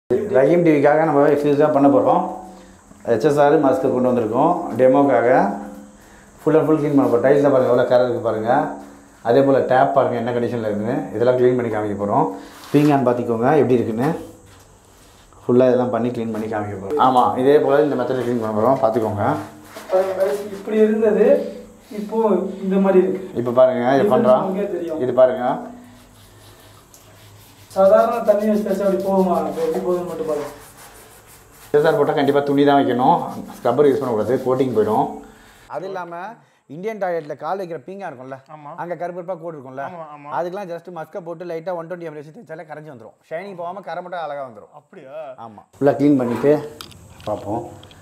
ரஹீம் டிவிக்காக நம்ம எக்ஸ்க்ளூசிவாக பண்ண போகிறோம் ஹெச்எஸ்ஆர் மாஸ்க்கு கொண்டு வந்திருக்கோம் டெமோக்காக ஃபுல் அண்ட் ஃபுல் க்ளீன் பண்ண போகிறோம் டைல்ஸில் பாருங்கள் எவ்வளோ கரை இருக்குது பாருங்கள் அதே போல் டேப் பாருங்கள் என்ன கண்டிஷனில் இருக்குன்னு இதெல்லாம் க்ளீன் பண்ணி காமிக்க போகிறோம் பீங்கான் பார்த்திக்கோங்க எப்படி இருக்குன்னு ஃபுல்லாக இதெல்லாம் பண்ணி க்ளீன் பண்ணி காமிக்க போகிறோம் ஆமாம் இதே போல் இந்த மெத்தடில் க்ளீன் பண்ண போகிறோம் பார்த்துக்கோங்க பாருங்க guys, இப்படி இருந்தது இப்போ இந்த மாதிரி இருக்கு இப்போ பாருங்கள் இது பண்ணுறோம் நமக்கே தெரியும். இது பாருங்கள் சாதாரண தண்ணி வச்சு தேய்ச்சா அப்படி போகுமா இப்போ எப்படி போகுதுன்னு மட்டும் பாருங்க ஹெச்எஸ்ஆர் போட்டால் கண்டிப்பாக துணி தான் வைக்கணும் ஸ்க்ரப்பர் யூஸ் பண்ணக்கூடாது கோட்டிங் போயிடும் அது இல்லாமல் இந்தியன் டாய்லெட்டில் கால் வைக்கிற பீங்கா இருக்கும்ல ஆமா. அங்கே கருப்பருப்பாக கோட் இருக்கும்ல ஆமா, ஆமா. அதுக்கெல்லாம் ஜஸ்ட் மஸ்கை போட்டு லைட்டாக ஒன் டுவெண்ட்டி எம்எல் வச்சு தேய்ச்சாலே கரைஞ்சி வந்துடும் ஷைனிங் போகாமல் கரை மட்டும் அழகாக வந்துடும் அப்படியா ஆமாம் ஃபுல்லாக க்ளீன் பண்ணிவிட்டு பார்ப்போம்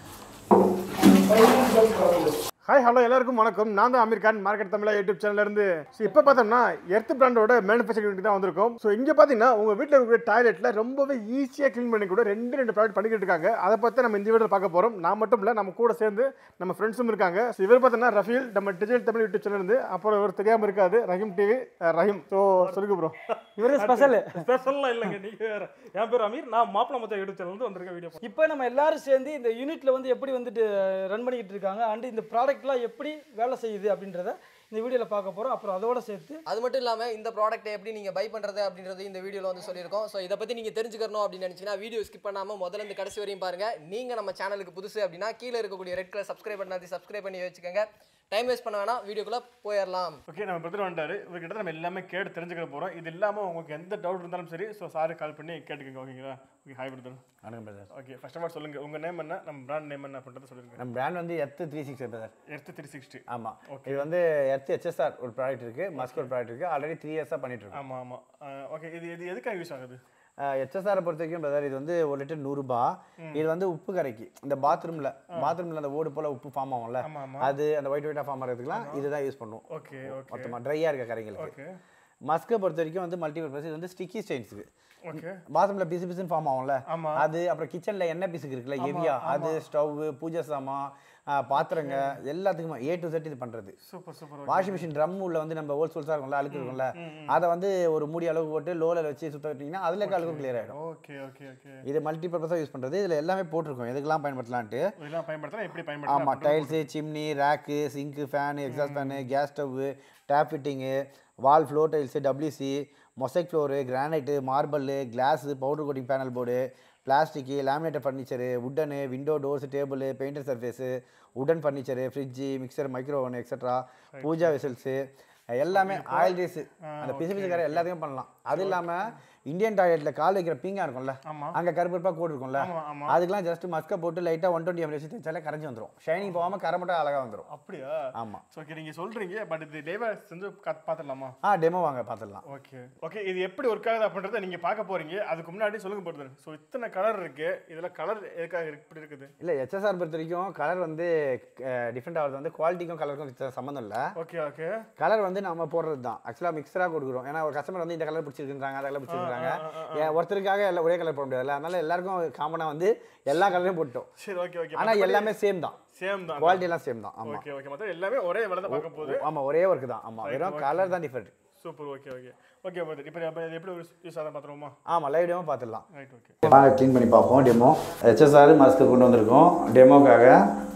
ஹாய் ஹலோ எல்லாருக்கும் வணக்கம் நான் தான் அமீர் கான் மார்க்கெட் தமிழா யூடியூப் சேனல்ல இருந்து ஸோ இப்போ பார்த்தோம்னா எர்த் பிராண்டோட மேனுஃபேக்சரிங் தான் வந்திருக்கும் ஸோ இங்கே பார்த்தீங்கன்னா உங்கள் வீட்டில் இருக்கிற டாய்லெட்டில் ரொம்பவே ஈஸியாக க்ளீன் பண்ணி கூட ரெண்டு ரெண்டு ப்ராடக்ட் பண்ணிக்கிட்டு இருக்காங்க அதை பற்றி நம்ம இந்த வீடியோ பார்க்க போகிறோம் நான் மட்டும் இல்லை நம்ம கூட சேர்ந்து நம்ம ஃப்ரெண்ட்ஸும் இருக்காங்க ஸோ இவர் பார்த்தோன்னா ரஃபீல் நம்ம டிஜிட்டல் தமிழ் யூடியூப் சேனல் இருந்து அப்புறம் இவர் தெரியாமல் இருக்காது ரஹீம் டிவி ரஹீம் ஸோ சொல்லுங்க ப்ரோ இவரே ஸ்பெஷல் ஸ்பெஷல்லாம் இல்லைங்க நீங்க வேற என் பேர் அமீர் நான் மாப்பிள மச்சா யூடியூப் சேனல் வந்து வந்திருக்க வீடியோ இப்போ நம்ம எல்லாரும் சேர்ந்து இந்த யூனிட்ல வந்து எப்படி வந்துட்டு ரன் பண்ணிக்கிட்டு இருக்காங்க அண்ட் இந்த ப்ராடக்ட்லாம் எப்படி வேலை செய்யுது அப்படின்றத இந்த வீடியோவில் பார்க்க போகிறோம் அப்புறம் அதோட சேர்த்து அது மட்டும் இல்லாமல் இந்த ப்ராடக்ட்டை எப்படி நீங்கள் பை பண்ணுறது அப்படின்றது இந்த வீடியோவில் வந்து சொல்லியிருக்கோம் ஸோ இதை பற்றி நீங்கள் தெரிஞ்சுக்கணும் அப்படின்னு நினச்சிங்கன்னா வீடியோ ஸ்கிப் பண்ணாமல் முதல்ல இருந்து கடைசி வரையும் பாருங்கள் நீங்கள் நம்ம சேனலுக்கு புதுசு அப்படின்னா கீழே இருக்கக்கூடிய ரெட் கலர் சப்ஸ்கிரைப் பண்ணாதி சப்ஸ்கிரைப் பண்ணி வச்சுக்கோங்க டைம் வேஸ்ட் பண்ண வேணாம் வீடியோக்குள்ளே போயிடலாம் ஓகே நம்ம பிரதர் வந்துட்டாரு இவர்கிட்ட நம்ம எல்லாமே கேட்டு தெரிஞ்சுக்க போகிறோம் இது இல்லாமல் உங்களுக்கு எந்த டவுட் இருந்தாலும் சரி ஸோ சாரு கால் பண்ணி கேட்டுக்கோங்க ஓகேங்களா ஓகே ஹாய் பிரதர் வணக்கம் brother okay first of all சொல்லுங்கள் உங்கள் நேம் என்ன நம்ம பிராண்ட் நேம் என்ன அப்படின்றத சொல்லுங்கள் நம்ம பிராண்ட் வந்து earth three sixty brother earth three sixty ஆமாம் இது வந்து எர்த்து ஹெச்எஸ்ஆர் ஒரு ப்ராடக்ட் இருக்குது மஸ்க் ஒரு ப்ராடக்ட் இருக்குது ஆல்ரெடி த்ரீ இயர்ஸாக பண்ணிட்டு இருக்கோம் ஆமாம் ஆமாம் ஓகே இது இது எதுக்காக யூஸ் ஆகுது ஹெச்எஸ்ஆரை பொறுத்த வரைக்கும் பிரதர் இது வந்து ஒரு லிட்டர் நூறுரூபா இது வந்து உப்பு கரைக்கு இந்த பாத்ரூமில் பாத்ரூமில் அந்த ஓடு போல் உப்பு ஃபார்ம் ஆகும்ல ஆமா, ஆமா. அது அந்த ஒயிட் ஒயிட்டாக ஃபார்ம் ஆகிறதுக்குலாம் இதுதான் யூஸ் பண்ணுவோம் ஓகே ஓகே மொத்தமாக ட்ரையாக இருக்க கரைங்களுக்கு ஓகே மஸ்கை பொறுத்த வரைக்கும் வந்து மல்டி பர்பஸ் இது வந்து ஸ்டிக்கி ஸ்டெயின்ஸுக்கு ஓகே பாத்ரூமில் பிசு பிசுன்னு ஃபார்ம் ஆகும்ல ஆமா. அது அப்புறம் கிச்சனில் எண்ணெய் பிசுக்கு இருக்குல்ல ஹெவியா அது ஸ்டவ் பூஜை சாமான் ஆ, பாத்திரங்க எல்லாத்துக்குமே ஏ டு செட் இது பண்ணுறது super super washing machine drum உள்ள வந்து நம்ம ஹோல் சோல்ஸாக இருக்கும்ல அழுக்கு இருக்கும்ல அதை வந்து ஒரு மூடி அளவு போட்டு லோவில் வச்சு சுத்த விட்டிங்கன்னா அதில் இருக்க அழுக்கும் கிளியர் ஆகிடும் ஓகே ஓகே ஓகே இது மல்டி பர்பஸாக யூஸ் பண்ணுறது இதில் எல்லாமே போட்டிருக்கோம் எதுக்கெல்லாம் பயன்படுத்தலான்ட்டு இதெல்லாம் பயன்படுத்தலாம் எப்படி ஆமாம் பயன்படுத்தலாம் tiles chimney rack sink fan exhaust fan gas stove tap fitting wall floor tiles WC mosaic floor granite marble glass powder coating panel board plastic laminated furniture wooden window doors table painter surface wooden furniture fridge mixer micro oven extra puja vessels எல்லாமே oil ரீஸு அந்த பிசு பிசுக்கார எல்லாத்தையும் பண்ணலாம் அது இல்லாமல் Indian டாய்லெட்டில் கால் வைக்கிற பீங்கா இருக்கும்ல ஆமா. அங்கே கருப்பருப்பாக கோட் இருக்கும்ல ஆமா, ஆமா. அதுக்கெல்லாம் ஜஸ்ட் மஸ்கை போட்டு லைட்டாக ஒன் டுவெண்ட்டி எம்எல் வச்சு தேய்ச்சாலே கரைஞ்சி வந்துடும் ஷைனிங் போகாமல் கரை மட்டும் அழகாக வந்துடும் அப்படியா ஆமாம் ஸோ ஓகே நீங்கள் சொல்கிறீங்க பட் இது லேவா செஞ்சு கத் பார்த்துடலாமா ஆ டெமோ வாங்க பார்த்துடலாம் ஓகே ஓகே இது எப்படி ஒர்க் ஆகுது அப்படின்றத நீங்கள் பார்க்க போறீங்க அதுக்கு முன்னாடி சொல்லுங்க போடுறது ஸோ இத்தனை கலர் இருக்கு இதில் கலர் எதுக்காக இப்படி இருக்குது இல்லை ஹெச்எஸ்ஆர் பொறுத்த வரைக்கும் கலர் வந்து டிஃப்ரெண்ட் ஆகிறது வந்து குவாலிட்டிக்கும் கலருக்கும் சம்மந்தம் இல்லை ஓகே ஓகே கலர் வந்து நம்ம போடுறது தான் ஆக்சுவலாக மிக்சராக கொடுக்குறோம் ஏன்னா ஒரு கஸ்டமர் வந்து இந்த கலர் பிடிச்சிருக்காங்க அந்த கலர் பிடிச்சிருக்காங்க ஏன் ஒருத்தருக்காக எல்லாம் ஒரே கலர் போட முடியாதுல்ல அதனால எல்லாருக்கும் காமனாக வந்து எல்லா கலரையும் போட்டோம் சரி ஓகே ஓகே ஆனால் எல்லாமே சேம் தான் சேம் தான் குவாலிட்டி எல்லாம் சேம் தான் ஆமாம் ஓகே ஓகே மொத்தம் எல்லாமே ஒரே வேலை தான் பார்க்க போகுது ஆமாம் ஒரே ஒர்க்கு தான் ஆமாம் வெறும் கலர் தான் different super okay okay okay இப்போ இப்போ இது எப்படி யூஸ் ஆகுது பார்த்துருவோமா ஆமாம் லைவ் டெமோ பார்த்துடலாம் ரைட் ஓகே வாங்க க்ளீன் பண்ணி பார்ப்போம் டெமோ ஹெச்எஸ்ஆர் மாஸ்க்கு கொண்டு வந்திருக்கோம் டெமோக்காக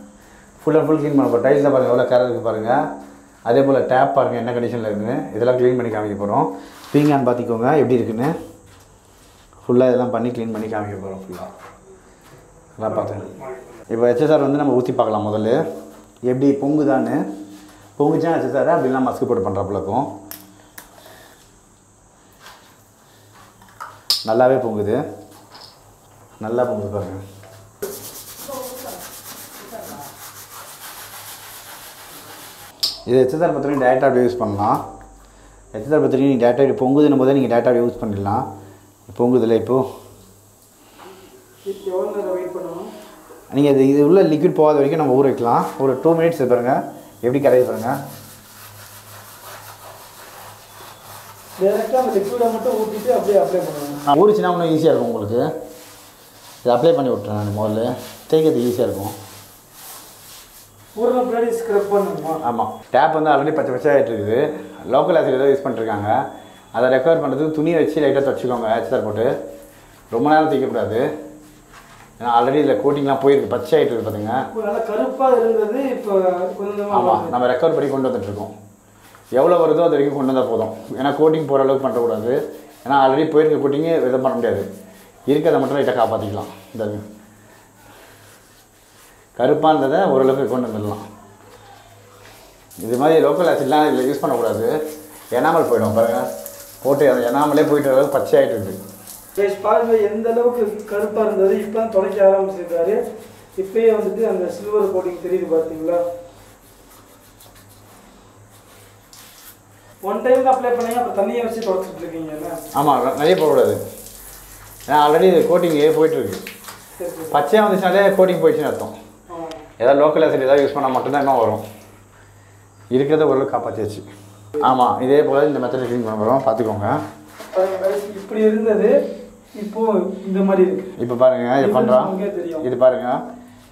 ஃபுல் அண்ட் ஃபுல் க்ளீன் பண்ண போகிறோம் டைல்ஸில் பாருங்கள் எவ்வளோ கரை இருக்குது பாருங்கள் அதே போல் டேப் பாருங்கள் என்ன கண்டிஷனில் இருக்குன்னு இதெல்லாம் க்ளீன் பண்ணி காமிக்க போகிறோம் பீங்கான் பார்த்திக்கோங்க எப்படி இருக்குன்னு ஃபுல்லாக இதெல்லாம் பண்ணி க்ளீன் பண்ணி காமிக்க போகிறோம் ஃபுல்லாக அதெல்லாம் பார்த்தேன் இப்போ ஹெச்எஸ்ஆர் வந்து நம்ம ஊற்றி பார்க்கலாம் முதல்ல எப்படி பொங்குதான்னு பொங்குச்சா ஹெச்எஸ்ஆர் அப்படிலாம் மஸ்க்கு போட்டு பண்ணுறாப்புல இருக்கும் நல்லாவே பொங்குது நல்லா பொங்குது பாருங்க இது ஹெச்எஸ்ஆர் பத்திரிக்கை டேட்டா அப்படியே யூஸ் பண்ணலாம் ஹெச்எஸ்ஆர் பத்திரிக்கை நீங்கள் டேட்டா இப்படி பொங்குதுன்னு போதே நீங்கள் டேட்டா யூஸ் பண்ணிடலாம் பொங்குதில்ல இப்போது எவ்வளோ நேரம் வெயிட் பண்ணணும் நீங்கள் இது இது உள்ள லிக்விட் போகாத வரைக்கும் நம்ம ஊற வைக்கலாம் ஒரு டூ மினிட்ஸ் பாருங்கள் எப்படி கரையை பாருங்கள் டேரெக்டாக அந்த லிக்விடை மட்டும் ஊற்றிட்டு அப்படியே அப்ளை பண்ணுவாங்க ஊறிச்சுன்னா இன்னும் ஈஸியாக இருக்கும் உங்களுக்கு இது அப்ளை பண்ணி விட்டுறேன் நான் முதல்ல தேய்க்கிறது ஈஸியாக இருக்கும் ஊரில் பின்னாடி ஸ்க்ரப் பண்ணணுமா ஆமாம் டேப் வந்து ஆல்ரெடி பச்சை பச்சை ஆகிட்டு இருக்குது லோக்கல் ஆசிட் ஏதோ யூஸ் பண்ணிருக்காங்க அதை ரெக்கவர் பண்ணுறதுக்கு துணி வச்சு லைட்டாக துவச்சிக்கோங்க ஹெச்ஆர் போட்டு ரொம்ப நேரம் தேய்க்கக்கூடாது ஏன்னா ஆல்ரெடி இதில் கோட்டிங்லாம் போயிருக்கு பச்சை ஆகிட்டு இருக்கு பாருங்க இப்போ நல்லா கருப்பாக இருந்தது இப்போ கொஞ்சம் ஆமாம் நம்ம ரெக்கவர் பண்ணி கொண்டு வந்துட்டுருக்கோம் எவ்வளோ வருதோ அது வரைக்கும் கொண்டு வந்தால் போதும் ஏன்னா கோட்டிங் போகிற அளவுக்கு பண்ணக்கூடாது ஏன்னா ஆல்ரெடி போயிருக்க கோட்டிங்கு எதுவும் பண்ண முடியாது இருக்கிறத மட்டும் லைட்டாக காப்பாற்றிக்கலாம் இந்த கருப்பாக இருந்ததை ஓரளவுக்கு கொண்டு வந்துடலாம் இது மாதிரி லோக்கல் ஆசிட்லாம் இதில் யூஸ் பண்ணக்கூடாது எனாமல் போயிடும் பாருங்கள் போட்டு அது எனாமலே போயிட்டு அளவுக்கு பச்சையாகிட்டு இருக்குது கைஸ் பாருங்க எந்த அளவுக்கு கருப்பாக இருந்தது இப்போ தான் துடைக்க ஆரம்பிச்சிருக்காரு இப்பயே வந்துட்டு அந்த சில்வர் கோட்டிங் தெரியுது பார்த்தீங்களா ஒன் டைம் அப்ளை பண்ணீங்க அப்புறம் தண்ணியை வச்சு துடைச்சிட்டு இருக்கீங்க என்ன ஆமாம் நிறைய போடக்கூடாது ஏன்னா ஆல்ரெடி இது கோட்டிங் போயிட்டுருக்கு சரி சரி பச்சையாக வந்துச்சுனாலே கோட்டிங் போயிடுச்சுன்னு அர்த்தம் ஆ. ஏதாவது லோக்கல் ஆசிட் ஏதாவது யூஸ் பண்ணால் மட்டும்தான் இன்னும் வரும் இருக்கிறத ஓரளவுக்கு காப்பாற்றியாச்சு ஆமாம் இதே போல் இந்த மெத்தட் க்ளீன் பண்ண போகிறோம் பார்த்துக்கோங்க பாருங்க guys, இப்படி இருந்தது இப்போ இந்த மாதிரி இருக்கு இப்போ பாருங்கள் இது பண்ணுறான் உங்களுக்கே தெரியும் இது பாருங்கள்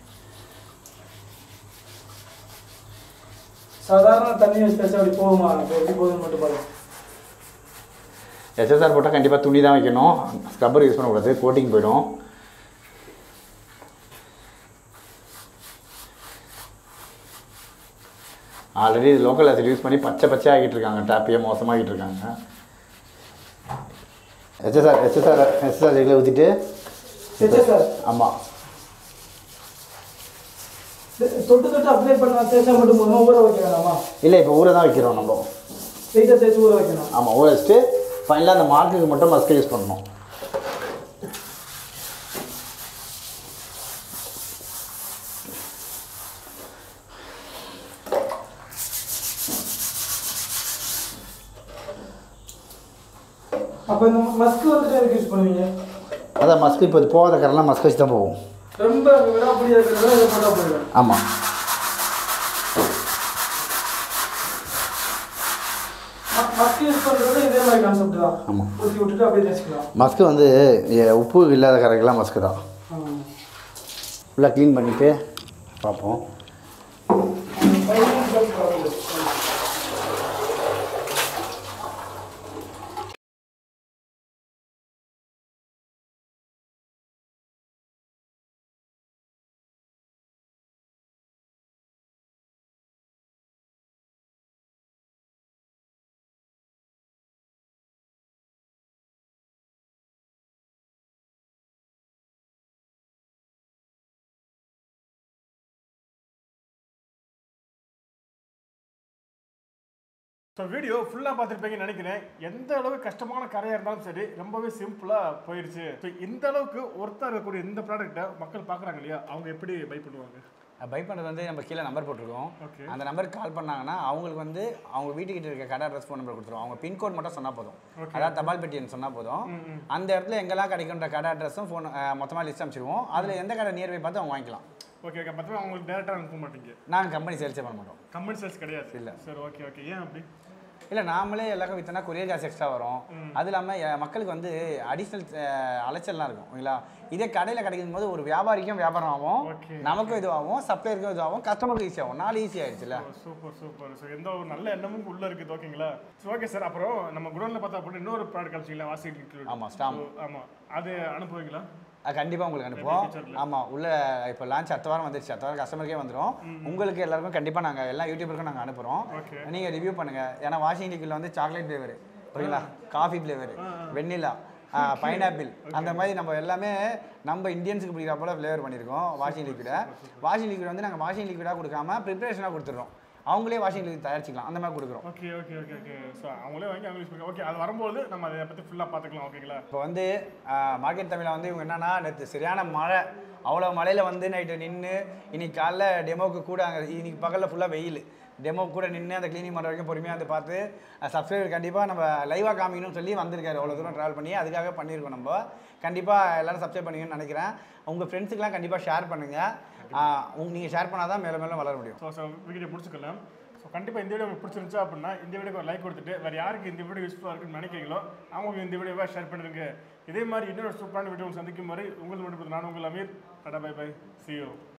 சாதாரண தண்ணி வச்சு தேய்ச்சா அப்படி போகுமா இப்போ எப்படி போகுதுன்னு மட்டும் பாருங்க எஸ்எஸ்ஆர் போட்டால் கண்டிப்பாக துணி தான் வைக்கணும் ஸ்க்ரப்பர் யூஸ் பண்ணக்கூடாது கோட்டிங் போயிடும் ஆல்ரெடி லோக்கல் ஆசிட் யூஸ் பண்ணி பச்சை பச்சை ஆகிட்டு இருக்காங்க டேப்பையே மோசமாகிட்டு இருக்காங்க எஸ்எஸ்ஆர் எஸ்எஸ்ஆர் எஸ்எஸ்ஆர் இதில் ஊற்றிட்டு சரி சார் ஆமாம் தொட்டு தொட்டு அப்ளை பண்ண தேய்ச்சா மட்டும் போதுமா ஊற வைக்க வேணாமா இல்லை இப்போ ஊரை தான் வைக்கிறோம் நம்ம லைட்டாக தேய்ச்சி ஊற வைக்கணும் ஆமாம் ஊற வச்சுட்டு ஃபைனலாக அந்த மார்க்குக்கு மட்டும் மஸ்கை யூஸ் பண்ணணும் அப்போ இந்த மஸ்க் வந்துட்டு எதுக்கு யூஸ் பண்ணுவீங்க அதான் மஸ்க்கு இப்போ இது போகாத கரெல்லாம் மஸ்க் வச்சு தான் போகும் ரொம்ப விடாப்படியாக இருக்கிறதா இதை போட்டால் போயிடும் ஆமாம் மஸ்க் யூஸ் பண்ணுறது இதே மாதிரி கான்செப்ட் தான் ஆமாம் ஊற்றி விட்டுட்டு அப்படியே தேய்ச்சிக்கலாம் மஸ்க்கு வந்து எ, உப்பு இல்லாத கரைக்கெல்லாம் மஸ்க்கு தான் ஃபுல்லாக க்ளீன் பண்ணிவிட்டு பார்ப்போம் ஸோ வீடியோ ஃபுல்லாக பார்த்துருப்பீங்கன்னு நினைக்கிறேன் எந்த அளவுக்கு கஷ்டமான கரையாக இருந்தாலும் சரி ரொம்பவே சிம்பிளாக போயிடுச்சு ஸோ இந்த அளவுக்கு ஒருத்தர் இருக்கக்கூடிய இந்த ப்ராடக்ட்டை மக்கள் பார்க்குறாங்க இல்லையா அவங்க எப்படி பை பண்ணுவாங்க பை பண்ணுறது வந்து நம்ம கீழே நம்பர் போட்டிருக்கோம் ஓகே அந்த நம்பருக்கு கால் பண்ணாங்கன்னா அவங்களுக்கு வந்து அவங்க வீட்டுக்கிட்ட இருக்க கடை அட்ரஸ் ஃபோன் நம்பர் கொடுத்துருவோம் அவங்க பின்கோட் மட்டும் சொன்னால் போதும் அதாவது தபால் பெட்டின்னு சொன்னால் போதும் அந்த இடத்துல எங்கெல்லாம் கிடைக்குன்ற கடை அட்ரஸும் ஃபோன் மொத்தமாக லிஸ்ட் அனுப்பிச்சிடுவோம் அதில் எந்த கடை நியர்பை பார்த்து அவங்க வாங்கிக்கலாம் ஓகே ஓகே மற்றபடி அவங்களுக்கு டேரெக்டாக அனுப்ப மாட்டீங்க நாங்கள் கம்பெனி சேல்ஸே பண்ண மாட்டோம் கமெண்ட் சேல்ஸ் கிடையாது இல்ல. சரி ஓகே ஓகே ஏன் அப்படி இல்லை நாமளே எல்லாருக்கும் வித்தனா கொரியர் காசு எக்ஸ்ட்ரா வரும் அது இல்லாமல் மக்களுக்கு வந்து அடிஷ்னல் அலைச்சல்லாம் இருக்கும் ஓகேங்களா இதே கடையில் கிடைக்கும் போது ஒரு வியாபாரிக்கும் வியாபாரம் ஆகும் Okay. நமக்கும் இதுவாகும் சப்ளையருக்கும் இதுவாகும் கஸ்டமருக்கும் ஈஸி ஆகும் நாலு ஈஸி ஆயிடுச்சுல்ல சூப்பர் சூப்பர் ஸோ எந்த ஒரு நல்ல எண்ணமும் உள்ளே இருக்குது ஓகேங்களா ஸோ ஓகே சார் அப்புறம் நம்ம குடோனில் பார்த்தா அப்படி இன்னொரு ப்ராடக்ட் காமிச்சிங்களா வாசி ஆமாம் ஸ்டாம்ப் ஆமாம் அது அனுப்புவீங்களா கண்டிப்பாக உங்களுக்கு அனுப்புவோம் ஆமாம் உள்ள இப்போ லான்ச் அடுத்த வாரம் வந்துருச்சு அடுத்த வாரம் கஸ்டமருக்கே வந்துடும் உங்களுக்கு எல்லாருக்கும் கண்டிப்பாக நாங்கள் எல்லா யூடியூபருக்கும் நாங்கள் அனுப்புகிறோம் Okay. நீங்கள் ரிவ்யூ பண்ணுங்கள் ஏன்னா வாஷிங் லிக்விடில் வந்து சாக்லேட் ஃப்ளேவர் ஓகேங்களா காஃபி ஃப்ளேவர் வெண்ணிலா பைனாப்பிள் அந்த மாதிரி நம்ம எல்லாமே நம்ம இந்தியன்ஸுக்கு பிடிக்கிற போல ஃப்ளேவர் பண்ணியிருக்கோம் வாஷிங் லிக்விடை வாஷிங் லிக்விட் வந்து நாங்கள் வாஷிங் லிக்விடாக கொடுக்காம ப்ரிப்பரேஷனாக கொடுத்துட்றோம் அவங்களே வாஷிங் லிக்விட் தயாரிச்சிக்கலாம் அந்த மாதிரி கொடுக்குறோம் okay okay okay okay so அவங்களே வாங்கி அவங்க யூஸ் பண்ணுங்க ஓகே அது வரும்போது நம்ம அதை பற்றி ஃபுல்லாக பார்த்துக்கலாம் ஓகேங்களா இப்போ வந்து மார்க்கெட் தமிழில் வந்து இவங்க என்னன்னா நேற்று சரியான மழை அவ்வளோ மழையில் வந்து நைட்டு நின்று இன்னைக்கு காலைல டெமோக்கு கூட அங்கே இன்னைக்கு பகலில் ஃபுல்லாக வெயில் டெமோ கூட நின்று அந்த க்ளீனிங் பண்ணுற வரைக்கும் பொறுமையாக வந்து பார்த்து சப்ஸ்கிரைபர் கண்டிப்பாக நம்ம லைவாக காமிக்கணும்னு சொல்லி வந்திருக்காரு அவ்வளோ தூரம் ட்ராவல் பண்ணி அதுக்காக பண்ணியிருக்கோம் நம்ம கண்டிப்பாக எல்லாரும் சப்ஸ்கிரைப் பண்ணுங்கன்னு நினைக்கிறேன் உங்கள் ஃப்ரெண்ட்ஸுக்கெலாம் கண்டிப்பாக ஷேர் பண்ணுங்கள் உங்க நீங்கள் ஷேர் பண்ணால் தான் மேலும் மேலும் வளர முடியும் ஸோ ஸோ வீடியோ முடிச்சுக்கலாம் ஸோ கண்டிப்பாக இந்த வீடியோ உங்களுக்கு பிடிச்சிருந்துச்சா அப்படின்னா இந்த வீடியோக்கு ஒரு லைக் கொடுத்துட்டு வேறு யாருக்கு இந்த வீடியோ யூஸ்ஃபுல்லாக இருக்குன்னு நினைக்கிறீங்களோ அவங்களுக்கு இந்த வீடியோவை ஷேர் பண்ணிருங்க இதே மாதிரி இன்னொரு சூப்பரான வீடியோ சந்திக்கும் வரை உங்களுக்கு மட்டும் நான் உங்கள் Ameer tata bye bye see you